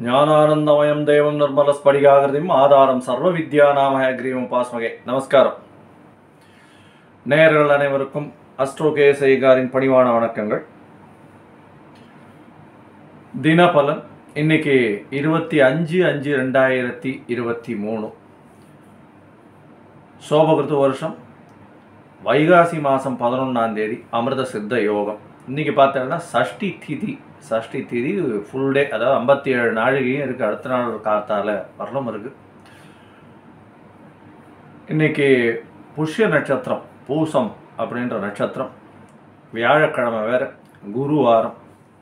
ஞானானந்தமயம் தேவம் நிர்மலஸ்படிகாகிருதிம் ஆதாரம் சர்வ வித்யா நாம கிரீவம் பாஸ்மகே நமஸ்காரம் நேயர்கள் அனைவருக்கும் அஸ்ட்ரோ கேசைகாரின் பணிவான வணக்கங்கள் தினபலன் இன்னைக்கு இருபத்தி அஞ்சு அஞ்சு ரெண்டாயிரத்தி இருபத்தி மூணு சோபகிருத்து வருஷம் வைகாசி மாதம் பதினொன்றாம் தேதி அமிர்த சித்த யோகம் இன்னைக்கு பார்த்தோம்னா சஷ்டி திதி சஷ்டி திதி ஃபுல் டே அதாவது ஐம்பத்தி ஏழு நாழிகையும் இருக்குது அடுத்த நாள் காத்தால வரலும் இருக்குது இன்னைக்கு புஷ்ய நட்சத்திரம் பூசம் அப்படின்ற நட்சத்திரம் வியாழக்கிழமை வேற குருவாரம்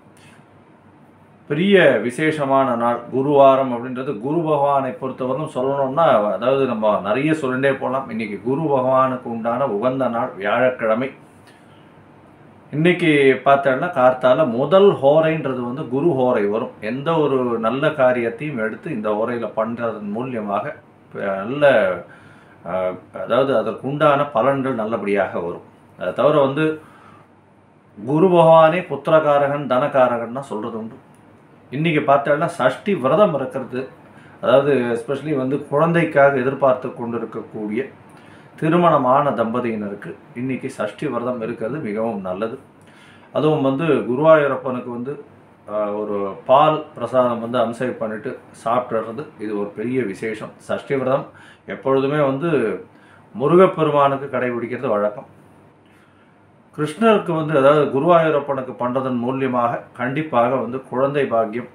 பெரிய விசேஷமான நாள் குருவாரம் அப்படின்றது குரு பகவானை பொறுத்தவரைக்கும் சொல்லணும்னா அதாவது நம்ம நிறைய சொல்லிட்டே போகலாம் இன்னைக்கு குரு பகவானுக்கு உண்டான உகந்த நாள் வியாழக்கிழமை இன்னைக்கு பார்த்தோன்னா கார்த்தால முதல் ஹோரைன்றது வந்து குரு ஹோரை வரும் எந்த ஒரு நல்ல காரியத்தையும் எடுத்து இந்த ஹோரையில் பண்ணுறதன் மூலியமாக அஹ், நல்ல அஹ், அதாவது அதற்கு உண்டான பலன்கள் நல்லபடியாக வரும் அதை தவிர வந்து குரு பகவானே புத்திரகாரகன் தனகாரகன் தான் சொல்கிறது உண்டு இன்றைக்கி பார்த்தோன்னா சஷ்டி விரதம் இருக்கிறது அதாவது எஸ்பெஷலி வந்து குழந்தைக்காக எதிர்பார்த்து கொண்டு இருக்கக்கூடிய திருமணமான தம்பதியினருக்கு இன்னைக்கு சஷ்டி விரதம் இருக்கிறது மிகவும் நல்லது அதுவும் வந்து குருவாயூரப்பனுக்கு வந்து ஆஹ், ஒரு பால் பிரசாதம் வந்து அம்சை பண்ணிட்டு சாப்பிட்றது இது ஒரு பெரிய விசேஷம் சஷ்டி விரதம் எப்பொழுதுமே வந்து முருகப்பெருமானுக்கு கடைபிடிக்கிறது வழக்கம் கிருஷ்ணருக்கு வந்து அதாவது குருவாயூரப்பனுக்கு பண்ணுறதன் மூலியமாக கண்டிப்பாக வந்து குழந்தை பாக்கியம்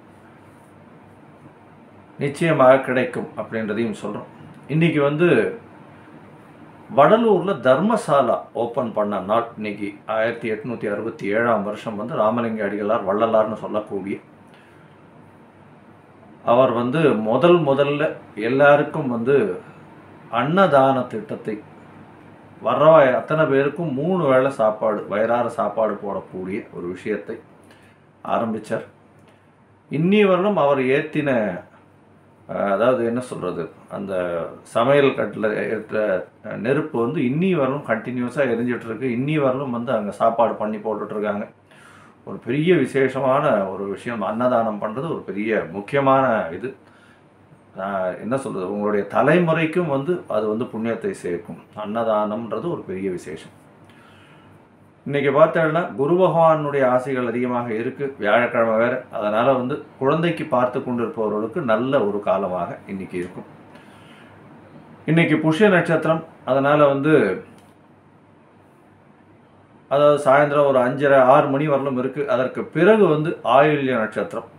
நிச்சயமாக கிடைக்கும் அப்படின்றதையும் சொல்கிறோம் இன்னைக்கு வந்து வடலூரில் தர்மசாலா ஓப்பன் பண்ண நாள் இன்னைக்கு ஆயிரத்தி எட்நூற்றி அறுபத்தி ஏழாம் வருஷம் வந்து ராமலிங்க அடிகளார் வள்ளலார்னு சொல்லக்கூடிய அவர் வந்து முதல் முதல்ல எல்லாருக்கும் வந்து அன்னதான திட்டத்தை வர்றவ அத்தனை பேருக்கும் மூணு வேளை சாப்பாடு வயிறார சாப்பாடு போடக்கூடிய ஒரு விஷயத்தை ஆரம்பித்தார் இன்னி வரலும் அவர் ஏற்றின அஹ், அதாவது என்ன சொல்கிறது அந்த சமையல் கட்டில் ஏற்ற அஹ், நெருப்பு வந்து இன்னி வரலும் கண்டினியூஸாக எரிஞ்சிட்டு இருக்கு இன்னி வரலும் வந்து அங்கே சாப்பாடு பண்ணி போட்டுட்ருக்காங்க ஒரு பெரிய விசேஷமான ஒரு விஷயம் அன்னதானம் பண்ணுறது ஒரு பெரிய முக்கியமான இது ஆஹ் என்ன சொல்கிறது உங்களுடைய தலைமுறைக்கும் வந்து அது வந்து புண்ணியத்தை சேர்க்கும் அன்னதானம்ன்றது ஒரு பெரிய விசேஷம் இன்னைக்கு பார்த்தோம்னா குரு பகவானுடைய ஆசைகள் அதிகமாக இருக்குது வியாழக்கிழமை வேறு அதனால் வந்து குழந்தைக்கு பார்த்து கொண்டிருப்பவர்களுக்கு நல்ல ஒரு காலமாக இன்னைக்கு இருக்கும் இன்னைக்கு புஷ்ய நட்சத்திரம் அதனால் வந்து அதாவது சாயந்தரம் ஒரு அஞ்சரை ஆறு மணி வரலும் இருக்குது அதற்கு பிறகு வந்து ஆயுள்ய நட்சத்திரம்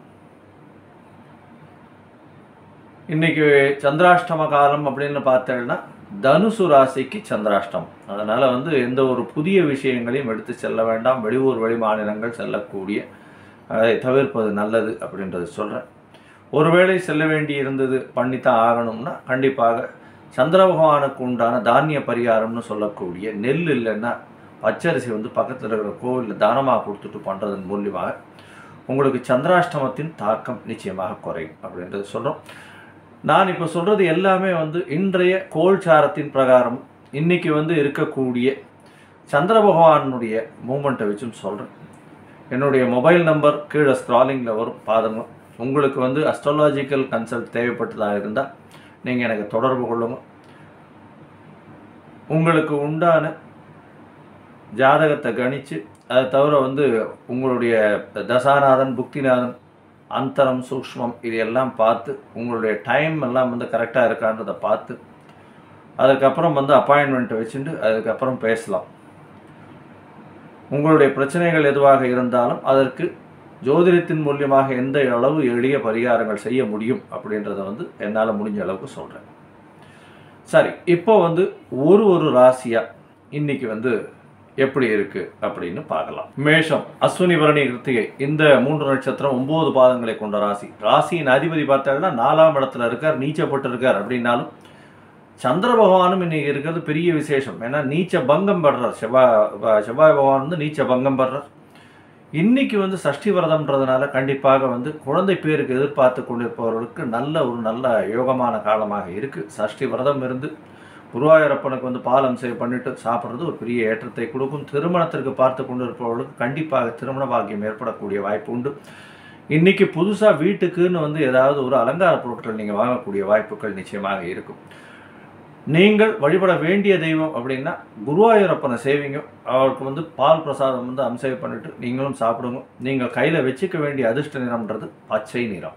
இன்னைக்கு சந்திராஷ்டம காலம் அப்படின்னு பார்த்தேன்னா தனுசு ராசிக்கு சந்திராஷ்டம் அதனால் வந்து எந்த ஒரு புதிய விஷயங்களையும் எடுத்து செல்ல வேண்டாம் வெளியூர் வெளி மாநிலங்கள் செல்லக்கூடிய அதை தவிர்ப்பது நல்லது அப்படின்றது சொல்கிறேன் ஒருவேளை செல்ல வேண்டி இருந்தது பண்ணித்தான் ஆகணும்னா கண்டிப்பாக சந்திர பகவானுக்கு உண்டான தானிய பரிகாரம்னு சொல்லக்கூடிய நெல் இல்லைன்னா பச்சரிசி வந்து பக்கத்தில் இருக்கிற கோவிலில் தானமாக கொடுத்துட்டு பண்ணுறதன் மூலியமாக உங்களுக்கு சந்திராஷ்டமத்தின் தாக்கம் நிச்சயமாக குறையும் அப்படின்றது சொல்கிறோம் நான் இப்போ சொல்கிறது எல்லாமே வந்து இன்றைய கோல்சாரத்தின் பிரகாரம் இன்னைக்கு வந்து இருக்கக்கூடிய சந்திர பகவானுடைய மூமெண்ட்டை வச்சும் சொல்கிறேன் என்னுடைய மொபைல் நம்பர் கீழே ஸ்க்ராலிங்கில் வரும் பாருங்க உங்களுக்கு வந்து அஸ்ட்ராலாஜிக்கல் கன்சல்ட் தேவைப்பட்டதாக இருந்தால் நீங்கள் எனக்கு தொடர்பு கொள்ளுங்க உங்களுக்கு உண்டான ஜாதகத்தை கணித்து அதை தவிர வந்து உங்களுடைய தசாநாதன் புக்திநாதன் அந்தரம் சூக்ஷ்மம் இது எல்லாம் பார்த்து உங்களுடைய டைம் எல்லாம் வந்து கரெக்டாக இருக்கான்றதை பார்த்து அதுக்கப்புறம் வந்து அப்பாயின்மெண்ட் வச்சுட்டு அதுக்கப்புறம் பேசலாம் உங்களுடைய பிரச்சனைகள் எதுவாக இருந்தாலும் அதற்கு ஜோதிடத்தின் மூலியமாக எந்த அளவு எளிய பரிகாரங்கள் செய்ய முடியும் அப்படின்றத வந்து என்னால் முடிஞ்ச அளவுக்கு சொல்கிறேன் சரி இப்போ வந்து ஒரு ஒரு ராசியாக இன்னைக்கு வந்து எப்படி இருக்கு அப்படின்னு பார்க்கலாம் மேஷம் அஸ்வினி பரணி கிருத்திகை இந்த மூன்று நட்சத்திரம் ஒன்பது பாதங்களை கொண்ட ராசி ராசியின் அதிபதி பார்த்தாங்கன்னா நாலாம் இடத்துல இருக்கார் நீச்சப்பட்டு இருக்கார் அப்படின்னாலும் சந்திர பகவானும் இன்னைக்கு இருக்கிறது பெரிய விசேஷம் ஏன்னா நீச்ச பங்கம் படுறார் செவ்வாய் ப- செவ்வாய் பகவான் வந்து நீச்ச பங்கம் படுறார் இன்னைக்கு வந்து சஷ்டி விரதம்ன்றதுனால கண்டிப்பாக வந்து குழந்தை பேருக்கு எதிர்பார்த்து கொண்டிருப்பவர்களுக்கு நல்ல ஒரு நல்ல யோகமான காலமாக இருக்கு சஷ்டி விரதம் இருந்து குருவாயூரப்பனுக்கு வந்து பாலம் சேவ் பண்ணிட்டு சாப்பிட்றது ஒரு பெரிய ஏற்றத்தை கொடுக்கும் திருமணத்திற்கு பார்த்து கொண்டிருப்பவர்களுக்கு கண்டிப்பாக திருமண பாக்கியம் ஏற்படக்கூடிய வாய்ப்பு உண்டு இன்னைக்கு புதுசாக வீட்டுக்குன்னு வந்து ஏதாவது ஒரு அலங்கார பொருட்கள் நீங்கள் வாங்கக்கூடிய வாய்ப்புகள் நிச்சயமாக இருக்கும் நீங்கள் வழிபட வேண்டிய தெய்வம் அப்படின்னா குருவாயூரப்பனை சேவிங்க அவருக்கு வந்து பால் பிரசாதம் வந்து அம்சை பண்ணிட்டு நீங்களும் சாப்பிடுங்க நீங்கள் கையில் வச்சுக்க வேண்டிய அதிர்ஷ்ட நிறம்ன்றது பச்சை நிறம்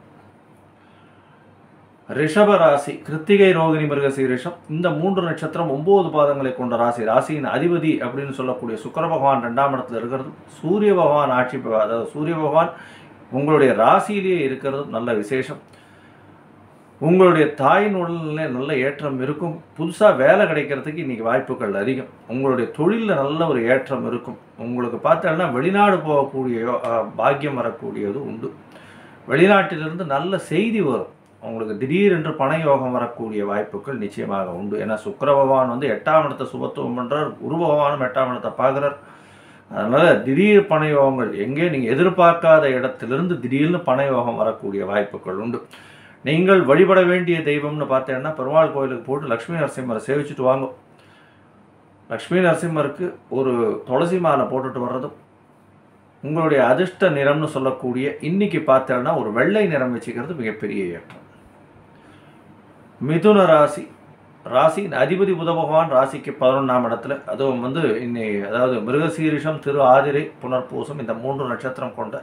ரிஷப ராசி கிருத்திகை ரோகிணி மிருகசீரிஷம் இந்த மூன்று நட்சத்திரம் ஒன்பது பாதங்களை கொண்ட ராசி ராசியின் அதிபதி அப்படின்னு சொல்லக்கூடிய சுக்கிர பகவான் ரெண்டாம் இடத்துல இருக்கிறது சூரிய பகவான் ஆட்சி பெ- அதாவது சூரிய பகவான் உங்களுடைய ராசியிலேயே இருக்கிறது நல்ல விசேஷம் உங்களுடைய தாயின் உடல்நிலை நல்ல ஏற்றம் இருக்கும் புதுசாக வேலை கிடைக்கிறதுக்கு இன்றைக்கி வாய்ப்புகள் அதிகம் உங்களுடைய தொழிலில் நல்ல ஒரு ஏற்றம் இருக்கும் உங்களுக்கு பார்த்தோன்னா வெளிநாடு போகக்கூடிய அஹ், பாக்கியம் வரக்கூடியது உண்டு வெளிநாட்டிலிருந்து நல்ல செய்தி வரும் உங்களுக்கு திடீரென்று பண யோகம் வரக்கூடிய வாய்ப்புகள் நிச்சயமாக உண்டு ஏன்னா சுக்கிர பகவான் வந்து எட்டாம் இடத்தை சுபத்துவம் பண்ணுறார் குரு பகவானும் எட்டாம் இடத்தை பார்க்குறார் அதனால் திடீர் பண யோகங்கள் எங்கே நீங்கள் எதிர்பார்க்காத இடத்திலிருந்து திடீர்னு பண யோகம் வரக்கூடிய வாய்ப்புகள் உண்டு நீங்கள் வழிபட வேண்டிய தெய்வம்னு பார்த்தீங்கன்னா பெருமாள் கோயிலுக்கு போட்டு லக்ஷ்மி நரசிம்மரை சேவிச்சுட்டு வாங்க லக்ஷ்மி நரசிம்மருக்கு ஒரு துளசி மாலை போட்டுட்டு வர்றதும் உங்களுடைய அதிர்ஷ்ட நிறம்னு சொல்லக்கூடிய இன்னைக்கு பார்த்தோன்னா ஒரு வெள்ளை நிறம் வச்சுக்கிறது மிகப்பெரிய ஏற்றம் மிதுன ராசி ராசியின் அதிபதி புத பகவான் ராசிக்கு பதினொன்றாம் இடத்துல அதுவும் வந்து இன்னை அதாவது மிருகசீரிஷம் திரு ஆதிரை புனர்பூசம் இந்த மூன்று நட்சத்திரம் கொண்ட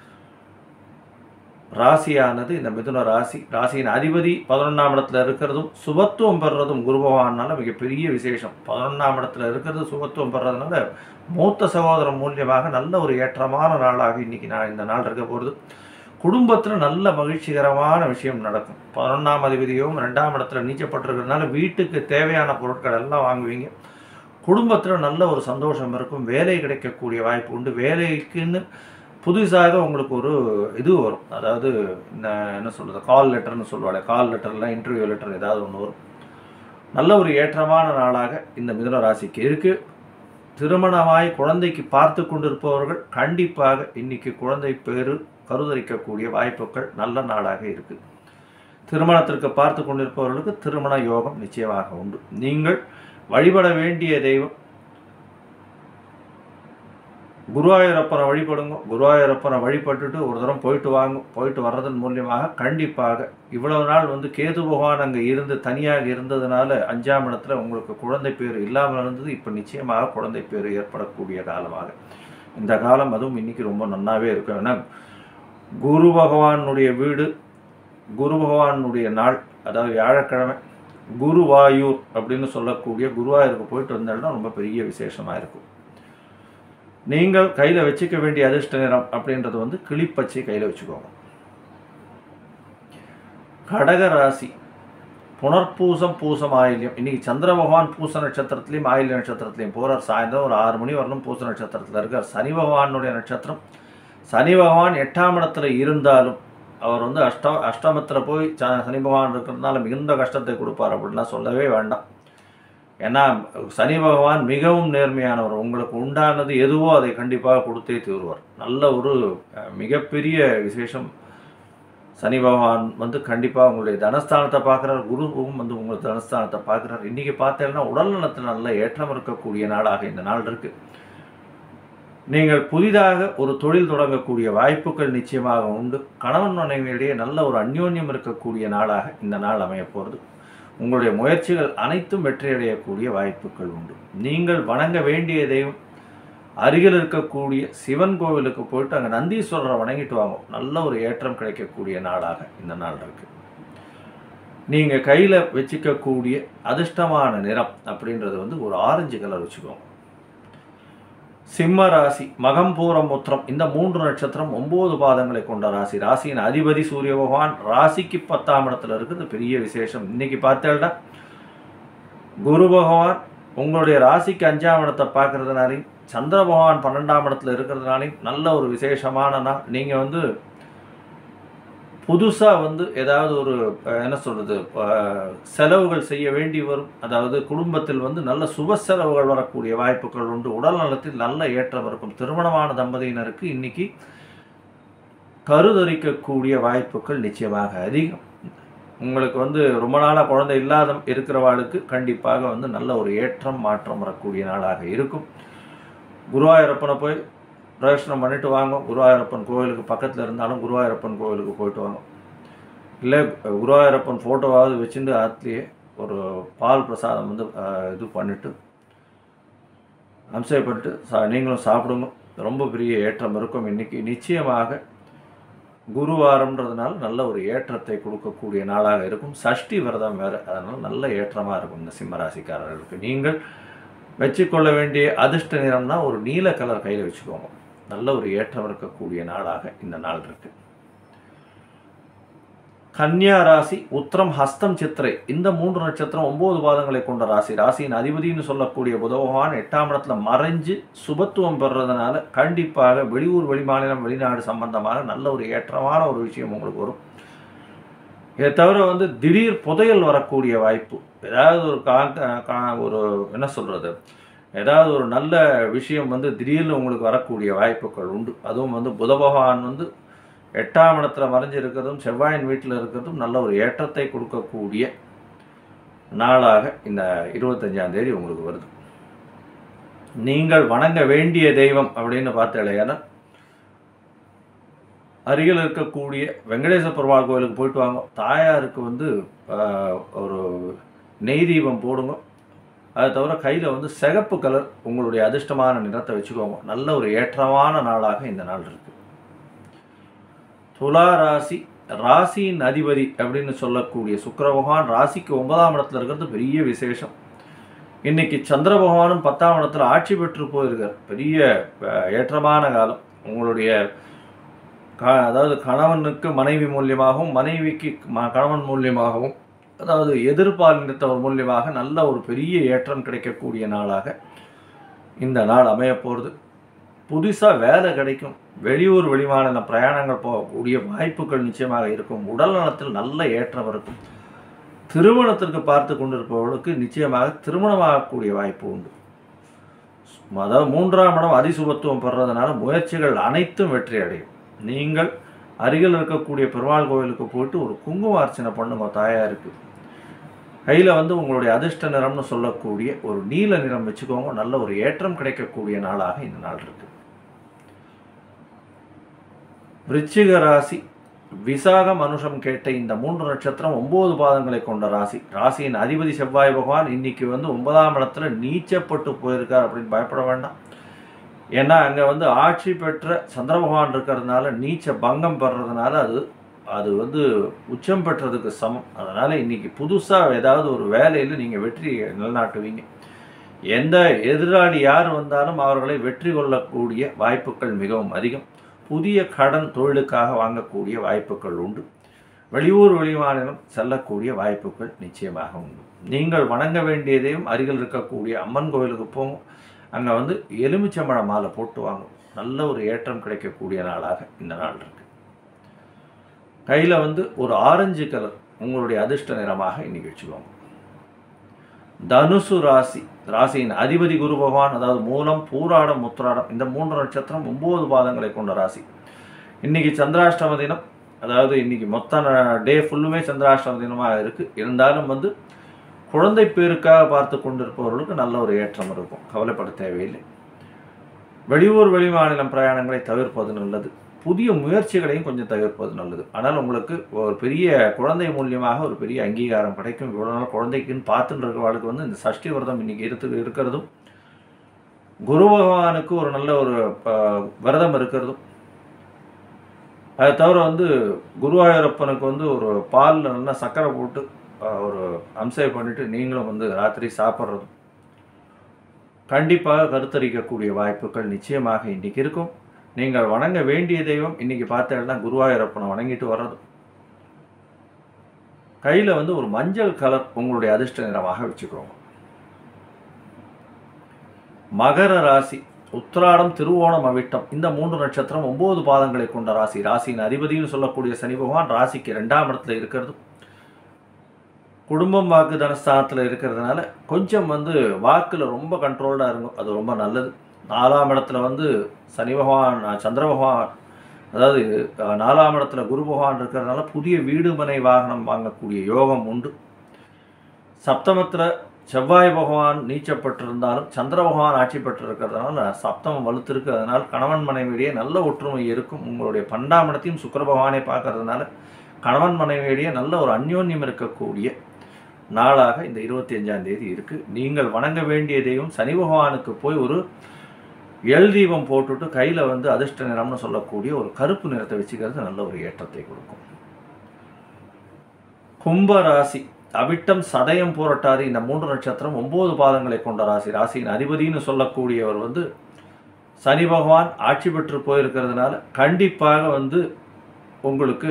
ராசியானது இந்த மிதுன ராசி ராசியின் அதிபதி பதினொன்றாம் இடத்துல இருக்கிறதும் சுபத்துவம் பெறுறதும் குரு பகவானால மிகப்பெரிய விசேஷம் பதினொன்றாம் இடத்துல இருக்கிறது சுபத்துவம் பெறதுனால மூத்த சகோதரம் மூலியமாக நல்ல ஒரு ஏற்றமான நாளாக இன்னைக்கு நான் இந்த நாள் இருக்க போகிறது குடும்பத்தில் நல்ல மகிழ்ச்சிகரமான விஷயம் நடக்கும் பதினொன்றாம் அதிபதியும் ரெண்டாம் இடத்துல நீச்சப்பட்டிருக்கிறதுனால வீட்டுக்கு தேவையான பொருட்கள் எல்லாம் வாங்குவீங்க குடும்பத்தில் நல்ல ஒரு சந்தோஷம் இருக்கும் வேலை கிடைக்கக்கூடிய வாய்ப்பு உண்டு வேலைக்குன்னு புதுசாக உங்களுக்கு ஒரு இது வரும் அதாவது இந்த என்ன சொல்கிறது கால் லெட்டர்னு சொல்லுவாங்க கால் லெட்டர்லாம் இன்டர்வியூ லெட்டர் ஏதாவது ஒன்று வரும் நல்ல ஒரு ஏற்றமான நாளாக இந்த மிதுன ராசிக்கு இருக்குது திருமணமாய் குழந்தைக்கு பார்த்து கொண்டிருப்பவர்கள் கண்டிப்பாக இன்னைக்கு குழந்தை பேரு கருதரிக்கக்கூடிய வாய்ப்புகள் நல்ல நாளாக இருக்குது திருமணத்திற்கு பார்த்து கொண்டிருப்பவர்களுக்கு திருமண யோகம் நிச்சயமாக உண்டு நீங்கள் வழிபட வேண்டிய தெய்வம் குருவாயூரப்பனை வழிபடுங்க குருவாயூரப்பனை வழிபட்டுட்டு ஒரு தரம் போயிட்டு வாங்க போயிட்டு வர்றதன் மூலியமாக கண்டிப்பாக இவ்வளவு நாள் வந்து கேது பகவான் அங்கே இருந்து தனியாக இருந்ததுனால அஞ்சாம் இடத்துல உங்களுக்கு குழந்தை பேர் இல்லாமல் இருந்தது இப்போ நிச்சயமாக குழந்தை பேர் ஏற்படக்கூடிய காலமாக இந்த காலம் அதுவும் இன்னைக்கு ரொம்ப நன்னாவே இருக்கும் ஏன்னா குரு பகவானுடைய வீடு குரு பகவானுடைய நாள் அதாவது வியாழக்கிழமை குருவாயூர் அப்படின்னு சொல்லக்கூடிய குருவாயூருக்கு போயிட்டு வந்தோம்னா ரொம்ப பெரிய விசேஷமாக இருக்கும் நீங்கள் கையில் வச்சுக்க வேண்டிய அதிர்ஷ்ட நிறம் அப்படின்றது வந்து கிளிப்பச்சை கையில் வச்சுக்கோங்க கடக ராசி புனர்பூசம் பூசம் ஆயில்யம் இன்னைக்கு சந்திர பகவான் பூச நட்சத்திரத்திலையும் ஆயில்ய நட்சத்திரத்திலையும் போகிறார் சாயந்தரம் ஒரு ஆறு மணி வரலும் பூச நட்சத்திரத்தில் இருக்கார் சனி பகவானுடைய நட்சத்திரம் சனி பகவான் எட்டாம் இடத்துல இருந்தாலும் அவர் வந்து அஷ்ட அஷ்டமத்தில் போய் ச- சனி பகவான் இருக்கிறதுனால மிகுந்த கஷ்டத்தை கொடுப்பார் அப்படின்லாம் சொல்லவே வேண்டாம் ஏன்னா சனி பகவான் மிகவும் நேர்மையானவர் உங்களுக்கு உண்டானது எதுவோ அதை கண்டிப்பாக கொடுத்தே தீருவார் நல்ல ஒரு அஹ், மிகப்பெரிய விசேஷம் சனி பகவான் வந்து கண்டிப்பாக உங்களுடைய தனஸ்தானத்தை பார்க்குறார் குருவும் வந்து உங்கள் தனஸ்தானத்தை பார்க்குறார் இன்றைக்கி பார்த்தீங்கன்னா உடல் நலத்தில் நல்ல ஏற்றம் இருக்கக்கூடிய நாளாக இந்த நாள் இருக்குது நீங்கள் புதிதாக ஒரு தொழில் தொடங்கக்கூடிய வாய்ப்புகள் நிச்சயமாக உண்டு கணவன் மனைவியிடையே நல்ல ஒரு அந்யோன்யம் இருக்கக்கூடிய நாளாக இந்த நாள் அமையப் போகிறது உங்களுடைய முயற்சிகள் அனைத்தும் வெற்றியடையக்கூடிய வாய்ப்புகள் உண்டு நீங்கள் வணங்க வேண்டிய தெய்வம் அருகில் இருக்கக்கூடிய சிவன் கோவிலுக்கு போயிட்டு அங்கே நந்தீஸ்வரரை வணங்கிட்டு வாங்க நல்ல ஒரு ஏற்றம் கிடைக்கக்கூடிய நாளாக இந்த நாள் இருக்கு நீங்கள் கையில் வச்சுக்கக்கூடிய அதிர்ஷ்டமான நிறம் அப்படின்றது வந்து ஒரு ஆரஞ்சு கலர் வச்சுக்கோங்க சிம்ம ராசி மகம் பூரம் உத்திரம் இந்த மூன்று நட்சத்திரம் ஒன்பது பாதங்களை கொண்ட ராசி ராசியின் அதிபதி சூரிய பகவான் ராசிக்கு பத்தாம் இடத்துல இருக்குது பெரிய விசேஷம் இன்னைக்கு பார்த்தேன்னா குரு பகவான் உங்களுடைய ராசிக்கு அஞ்சாம் இடத்தை பார்க்கறதுனாலையும் சந்திர பகவான் பன்னெண்டாம் இடத்துல இருக்கிறதுனாலையும் நல்ல ஒரு விசேஷமான நாள் நீங்கள் வந்து புதுசாக வந்து ஏதாவது ஒரு அஹ், என்ன சொல்கிறது செலவுகள் செய்ய வேண்டி வரும் அதாவது குடும்பத்தில் வந்து நல்ல சுப செலவுகள் வரக்கூடிய வாய்ப்புகள் உண்டு உடல் நலத்தில் நல்ல ஏற்றம் இருக்கும் திருமணமான தம்பதியினருக்கு இன்னைக்கு கருதரிக்கக்கூடிய வாய்ப்புகள் நிச்சயமாக அதிகம் உங்களுக்கு வந்து ரொம்ப நாளாக குழந்தை இல்லாத இருக்கிறவாளுக்கு கண்டிப்பாக வந்து நல்ல ஒரு ஏற்றம் மாற்றம் வரக்கூடிய நாளாக இருக்கும் குருவாயூரப்பனை போய் பிரதர்ஷனம் பண்ணிட்டு வாங்க குருவாயூரப்பன் கோவிலுக்கு பக்கத்தில் இருந்தாலும் குருவாயூரப்பன் கோவிலுக்கு போயிட்டு வாங்க இல்லை குருவாயூரப்பன் ஃபோட்டோவாவது வச்சுட்டு ஆற்றுலேயே ஒரு பால் பிரசாதம் வந்து அஹ், இது பண்ணிட்டு அம்சைப்பட்டு சா நீங்களும் சாப்பிடுங்க ரொம்ப பெரிய ஏற்றம் இருக்கும் இன்னைக்கு நிச்சயமாக குருவாரம்ன்றதுனால நல்ல ஒரு ஏற்றத்தை கொடுக்கக்கூடிய நாளாக இருக்கும் சஷ்டி விரதம் வேறு அதனால் நல்ல ஏற்றமாக இருக்கும் இந்த சிம்மராசிக்காரர்களுக்கு நீங்கள் வச்சுக்கொள்ள வேண்டிய அதிர்ஷ்ட நிறம்னா ஒரு நீல கலர் கையில் வச்சுக்கோங்க நல்ல ஒரு ஏற்றம் இருக்கக்கூடிய நாளாக இந்த நாள் இருக்கு கன்னியா ராசி உத்திரம் ஹஸ்தம் சித்திரை இந்த மூன்று நட்சத்திரம் ஒன்பது பாதங்களை கொண்ட ராசி ராசியின் அதிபதினு சொல்லக்கூடிய புத பகவான் எட்டாம் இடத்துல மறைஞ்சு சுபத்துவம் பெறுறதுனால கண்டிப்பாக வெளியூர் வெளிமாநிலம் வெளிநாடு சம்பந்தமாக நல்ல ஒரு ஏற்றமான ஒரு விஷயம் உங்களுக்கு வரும் இதை தவிர வந்து திடீர் புதையல் வரக்கூடிய வாய்ப்பு ஏதாவது ஒரு கா கா- ஒரு என்ன சொல்கிறது ஏதாவது ஒரு நல்ல விஷயம் வந்து திடீர்னு உங்களுக்கு வரக்கூடிய வாய்ப்புகள் உண்டு அதுவும் வந்து புத பகவான் வந்து எட்டாம் இடத்துல மறைஞ்சிருக்கிறதும் செவ்வாயின் வீட்டில் இருக்கிறதும் நல்ல ஒரு ஏற்றத்தை கொடுக்கக்கூடிய நாளாக இந்த இருபத்தஞ்சாம் தேதி உங்களுக்கு வருது நீங்கள் வணங்க வேண்டிய தெய்வம் அப்படின்னு பார்த்தாலேனா அருகில் இருக்கக்கூடிய வெங்கடேச பெருமாள் கோயிலுக்கு போயிட்டு வாங்க தாயாருக்கு வந்து ஆஹ், ஒரு நெய் தீபம் போடுங்க அதை தவிர கையில் வந்து சிகப்பு கலர் உங்களுடைய அதிர்ஷ்டமான நிறத்தை வச்சுக்கோங்க நல்ல ஒரு ஏற்றமான நாளாக இந்த நாள் இருக்கு துலா ராசி ராசியின் அதிபதி அப்படின்னு சொல்லக்கூடிய சுக்கிர பகவான் ராசிக்கு ஒன்பதாம் இடத்துல இருக்கிறது பெரிய விசேஷம் இன்னைக்கு சந்திர பகவானும் பத்தாம் இடத்துல ஆட்சி பெற்று போயிருக்கார் பெரிய அஹ், ஏற்றமான காலம் உங்களுடைய க- அதாவது கணவனுக்கு மனைவி மூலியமாகவும் மனைவிக்கு ம- கணவன் மூலியமாகவும் அதாவது எதிர்பாலினத்தவர் மூலியமாக நல்ல ஒரு பெரிய ஏற்றம் கிடைக்கக்கூடிய நாளாக இந்த நாள் அமையப் போகிறது புதுசாக வேலை கிடைக்கும் வெளியூர் வெளிமாநில பிரயாணங்கள் போகக்கூடிய வாய்ப்புகள் நிச்சயமாக இருக்கும் உடல் நலத்தில் நல்ல ஏற்றம் இருக்கும் திருமணத்திற்கு பார்த்து கொண்டிருப்பவர்களுக்கு நிச்சயமாக திருமணமாகக்கூடிய வாய்ப்பு உண்டு அதாவது மூன்றாம் இடம் அதிசுபத்துவம் பெறதுனால முயற்சிகள் அனைத்தும் வெற்றி அடையும் நீங்கள் அருகில் இருக்கக்கூடிய பெருமாள் கோவிலுக்கு போயிட்டு ஒரு குங்கும அர்ச்சனை பண்ணுங்க தாயாருக்கு கையில் வந்து உங்களுடைய அதிர்ஷ்ட நிறம்னு சொல்லக்கூடிய ஒரு நீல நிறம் வச்சுக்கோங்க நல்ல ஒரு ஏற்றம் கிடைக்கக்கூடிய நாளாக இந்த நாள் இருக்கு விருச்சிக ராசி விசாக மனுஷம் கேட்ட இந்த மூன்று நட்சத்திரம் ஒன்பது பாதங்களை கொண்ட ராசி ராசியின் அதிபதி செவ்வாய் பகவான் இன்னைக்கு வந்து ஒன்பதாம் இடத்துல நீச்சப்பட்டு போயிருக்கார் அப்படின்னு பயப்பட வேண்டாம் ஏன்னா அங்கே வந்து ஆட்சி பெற்ற சந்திர பகவான் இருக்கிறதுனால நீச்ச பங்கம் பெறதுனால அது அது வந்து உச்சம் பெற்றதுக்கு சமம் அதனால் இன்னைக்கு புதுசாக ஏதாவது ஒரு வேலையில் நீங்கள் வெற்றி நிலநாட்டுவீங்க எந்த எதிராளி யார் வந்தாலும் அவர்களை வெற்றி கொள்ளக்கூடிய வாய்ப்புகள் மிகவும் அதிகம் புதிய கடன் தொழிலுக்காக வாங்கக்கூடிய வாய்ப்புகள் உண்டு வெளியூர் வெளிமாநிலம் செல்லக்கூடிய வாய்ப்புகள் நிச்சயமாக உண்டு நீங்கள் வணங்க வேண்டியதையும் அருகில் இருக்கக்கூடிய அம்மன் கோவிலுக்கு போங்க அங்கே வந்து எலுமிச்சம்பழ மாலை போட்டு வாங்க நல்ல ஒரு ஏற்றம் கிடைக்கக்கூடிய நாளாக இந்த நாள் இருக்கு கையில் வந்து ஒரு ஆரஞ்சு கலர் உங்களுடைய அதிர்ஷ்ட நிறமாக இன்னைக்கு வச்சுக்கோங்க தனுசு ராசி ராசியின் அதிபதி குரு பகவான் அதாவது மூலம் பூராடம் முத்திராடம் இந்த மூன்று நட்சத்திரம் ஒன்பது பாதங்களை கொண்ட ராசி இன்னைக்கு சந்திராஷ்டம தினம் அதாவது இன்னைக்கு மொத்த டே ஃபுல்லுமே சந்திராஷ்டம தினமாக இருக்கு இருந்தாலும் வந்து குழந்தை பேருக்காக பார்த்து கொண்டிருப்பவர்களுக்கு நல்ல ஒரு ஏற்றம் இருக்கும் கவலைப்பட தேவையில்லை வெளியூர் வெளிமாநிலம் பிரயாணங்களை தவிர்ப்பது நல்லது புதிய முயற்சிகளையும் கொஞ்சம் தவிர்ப்பது நல்லது ஆனால் உங்களுக்கு ஒரு பெரிய குழந்தை மூலியமாக ஒரு பெரிய அங்கீகாரம் கிடைக்கும் இவ்வளோ நாள் குழந்தைக்குன்னு பார்த்துட்டு இருக்கிறவளுக்கு வந்து இந்த சஷ்டி விரதம் இன்னைக்கு இருக்கு இருக்கிறதும் குரு பகவானுக்கு ஒரு நல்ல ஒரு ப- விரதம் இருக்கிறதும் அதை தவிர வந்து குருவாயூரப்பனுக்கு வந்து ஒரு பாலில் நல்லா சர்க்கரை போட்டு அஹ், ஒரு அம்சை பண்ணிட்டு நீங்களும் வந்து ராத்திரி சாப்பிட்றதும் கண்டிப்பாக கருத்தரிக்கக்கூடிய வாய்ப்புகள் நிச்சயமாக இன்னைக்கு இருக்கும் நீங்கள் வணங்க வேண்டிய தெய்வம் இன்னைக்கு பார்த்தேன்னா குருவாயூரப்பனை வணங்கிட்டு வர்றது கையில் வந்து ஒரு மஞ்சள் கலர் உங்களுடைய அதிர்ஷ்ட நிறமாக வச்சுக்கோங்க மகர ராசி உத்திராடம் திருவோணம் அவிட்டம் இந்த மூன்று நட்சத்திரம் ஒன்பது பாதங்களை கொண்ட ராசி ராசியின் அதிபதினு சொல்லக்கூடிய சனி பகவான் ராசிக்கு ரெண்டாம் இடத்துல இருக்கிறது குடும்பம் வாக்கு தனஸ்தானத்தில் இருக்கிறதுனால கொஞ்சம் வந்து வாக்கில் ரொம்ப கண்ட்ரோல்டாக இருக்கும் அது ரொம்ப நல்லது நாலாம் இடத்துல வந்து சனி பகவான் அஹ், சந்திர பகவான் அதாவது அஹ், நாலாம் இடத்துல குரு பகவான் இருக்கிறதுனால புதிய வீடு மனை வாகனம் வாங்கக்கூடிய யோகம் உண்டு சப்தமத்தில் செவ்வாய் பகவான் நீச்சப்பட்டிருந்தாலும் சந்திர பகவான் ஆட்சி பெற்றிருக்கிறதுனால சப்தமம் வலுத்திருக்கு அதனால் கணவன் மனைவியிடையே நல்ல ஒற்றுமை இருக்கும் உங்களுடைய பண்டாமடத்தையும் சுக்கிர பகவானை பார்க்கறதுனால கணவன் மனைவியிடையே நல்ல ஒரு அந்யோன்யம் இருக்கக்கூடிய நாளாக இந்த இருபத்தி அஞ்சாம் தேதி இருக்குது நீங்கள் வணங்க வேண்டிய தெய்வம் சனி பகவானுக்கு போய் ஒரு எல் தீபம் போட்டுட்டு கையில் வந்து அதிர்ஷ்ட நிறம்னு சொல்லக்கூடிய ஒரு கருப்பு நிறத்தை வச்சுக்கிறது நல்ல ஒரு ஏற்றத்தை கொடுக்கும் கும்ப ராசி அவிட்டம் சதயம் பூரட்டாதி இந்த மூன்று நட்சத்திரம் ஒன்பது பாதங்களை கொண்ட ராசி ராசியின் அதிபதினு சொல்லக்கூடியவர் வந்து சனி பகவான் ஆட்சி பெற்று போயிருக்கிறதுனால கண்டிப்பாக வந்து உங்களுக்கு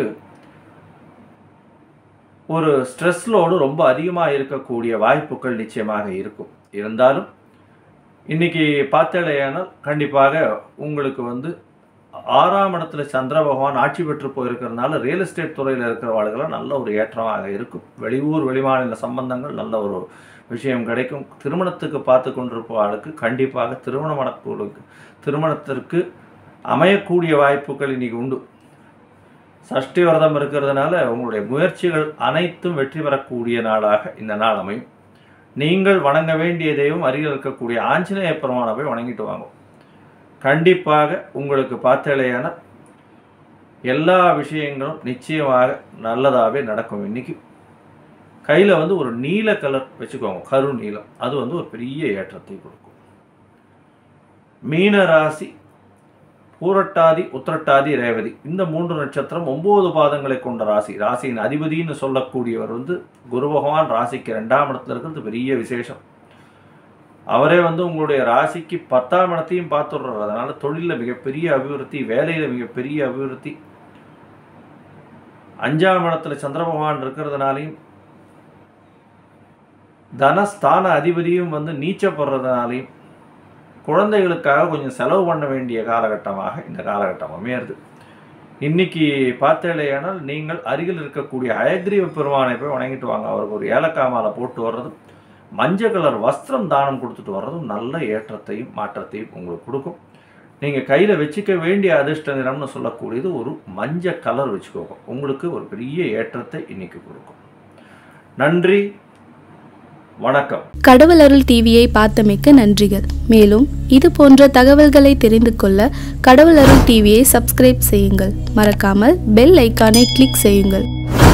ஒரு ஸ்ட்ரெஸ் லோடு ரொம்ப அதிகமாக இருக்கக்கூடிய வாய்ப்புகள் நிச்சயமாக இருக்கும் இருந்தாலும் இன்னைக்கு பார்த்தேடையானால் கண்டிப்பாக உங்களுக்கு வந்து ஆறாம் இடத்துல சந்திர பகவான் ஆட்சி பெற்று போயிருக்கிறதுனால ரியல் எஸ்டேட் துறையில் இருக்கிறவர்களுக்கு நல்ல ஒரு ஏற்றமாக இருக்கும் வெளியூர் வெளிமாநில சம்பந்தங்கள் நல்ல ஒரு விஷயம் கிடைக்கும் திருமணத்துக்கு பார்த்து கொண்டிருப்பவர்களுக்கு கண்டிப்பாக திருமண மடக்குழுக்கு திருமணத்திற்கு அமையக்கூடிய வாய்ப்புகள் இன்னைக்கு உண்டு சஷ்டி விரதம் இருக்கிறதுனால உங்களுடைய முயற்சிகள் அனைத்தும் வெற்றி பெறக்கூடிய நாளாக இந்த நாள் அமையும் நீங்கள் வணங்க வேண்டிய தெய்வம் அருகில் இருக்கக்கூடிய ஆஞ்சநேய பெருமானை போய் வணங்கிட்டு வாங்க கண்டிப்பாக உங்களுக்கு பார்த்தேலையான எல்லா விஷயங்களும் நிச்சயமாக நல்லதாகவே நடக்கும் இன்னைக்கு கையில் வந்து ஒரு நீல கலர் வச்சுக்கோங்க கரு நீலம் அது வந்து ஒரு பெரிய ஏற்றத்தை கொடுக்கும் மீன ராசி பூரட்டாதி உத்திரட்டாதி ரேவதி இந்த மூன்று நட்சத்திரம் ஒன்பது பாதங்களை கொண்ட ராசி ராசியின் அதிபதின்னு சொல்லக்கூடியவர் வந்து குரு பகவான் ராசிக்கு ரெண்டாம் இடத்துல இருக்கிறது பெரிய விசேஷம் அவரே வந்து உங்களுடைய ராசிக்கு பத்தாம் இடத்தையும் பார்த்துடுறாரு அதனால தொழிலில் மிகப்பெரிய அபிவிருத்தி வேலையில் மிகப்பெரிய அபிவிருத்தி அஞ்சாம் இடத்துல சந்திர பகவான் இருக்கிறதுனாலையும் தனஸ்தான அதிபதியும் வந்து நீச்சப்படுறதுனாலையும் குழந்தைகளுக்காக கொஞ்சம் செலவு பண்ண வேண்டிய காலகட்டமாக இந்த காலகட்டம் அமையிறது இன்னைக்கு பார்த்தேலையானால் நீங்கள் அருகில் இருக்கக்கூடிய அயக்ரீவ பெருமானை போய் வணங்கிட்டு வாங்க அவருக்கு ஒரு ஏலக்காய் மாலை போட்டு வர்றதும் மஞ்சள் கலர் வஸ்திரம் தானம் கொடுத்துட்டு வர்றதும் நல்ல ஏற்றத்தையும் மாற்றத்தையும் உங்களுக்கு கொடுக்கும் நீங்கள் கையில் வச்சுக்க வேண்டிய அதிர்ஷ்ட நிறம்னு சொல்லக்கூடியது ஒரு மஞ்சள் கலர் வச்சுக்கோங்க உங்களுக்கு ஒரு பெரிய ஏற்றத்தை இன்னைக்கு கொடுக்கும் நன்றி வணக்கம் கடவுள் அருள் டிவியை பார்த்தமைக்க நன்றிகள் மேலும் இது போன்ற தகவல்களை தெரிந்து கொள்ள கடவுள் அருள் டிவியை சப்ஸ்கிரைப் செய்யுங்கள் மறக்காமல் பெல் ஐக்கானை கிளிக் செய்யுங்கள்